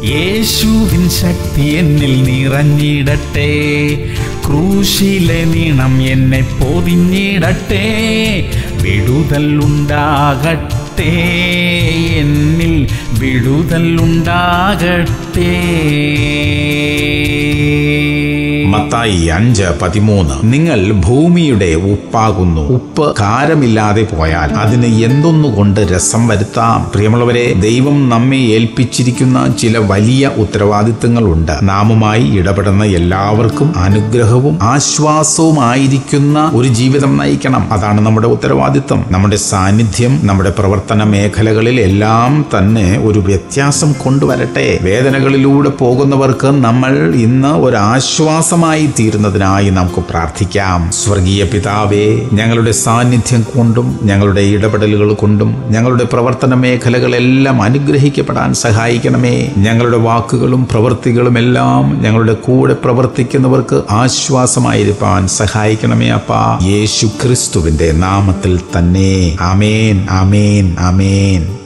യേശുവിൻ ശക്തി എന്നിൽ നിറഞ്ഞിടട്ടെ ക്രൂശിലെ നീണം എന്നെ പൊതിഞ്ഞിടട്ടെ വിടുതൽ ഉണ്ടാകട്ടെ എന്നിൽ വിടുതൽ ഉണ്ടാകട്ടെ മത്തായി അഞ്ച് പതിമൂന്ന് നിങ്ങൾ ഭൂമിയുടെ ഉപ്പാകുന്നു ഉപ്പ് കാരമില്ലാതെ പോയാൽ അതിന് എന്തൊന്നുകൊണ്ട് രസം വരുത്താം പ്രിയമുള്ളവരെ ദൈവം നമ്മെ ഏൽപ്പിച്ചിരിക്കുന്ന ചില വലിയ ഉത്തരവാദിത്തങ്ങളുണ്ട് നാമുമായി ഇടപെടുന്ന എല്ലാവർക്കും അനുഗ്രഹവും ആശ്വാസവുമായിരിക്കുന്ന ഒരു ജീവിതം നയിക്കണം അതാണ് നമ്മുടെ ഉത്തരവാദിത്തം നമ്മുടെ സാന്നിധ്യം നമ്മുടെ പ്രവർത്തന മേഖലകളിൽ എല്ലാം തന്നെ ഒരു വ്യത്യാസം കൊണ്ടുവരട്ടെ വേദനകളിലൂടെ പോകുന്നവർക്ക് നമ്മൾ ഇന്ന് ഒരു ആശ്വാസമായി തീരുന്നതിനായി നമുക്ക് പ്രാർത്ഥിക്കാം സ്വർഗീയ പിതാവേ ഞങ്ങളുടെ സാന്നിധ്യം കൊണ്ടും ഞങ്ങളുടെ ഇടപെടലുകൾ കൊണ്ടും ഞങ്ങളുടെ പ്രവർത്തന മേഖലകളെല്ലാം അനുഗ്രഹിക്കപ്പെടാൻ സഹായിക്കണമേ ഞങ്ങളുടെ വാക്കുകളും പ്രവൃത്തികളും എല്ലാം ഞങ്ങളുടെ കൂടെ പ്രവർത്തിക്കുന്നവർക്ക് ആശ്വാസമായിരിക്കാൻ സഹായിക്കണമേ അപ്പാ യേശു ക്രിസ്തുവിന്റെ നാമത്തിൽ തന്നെ ആമേൻ ആമേൻ ആമേൻ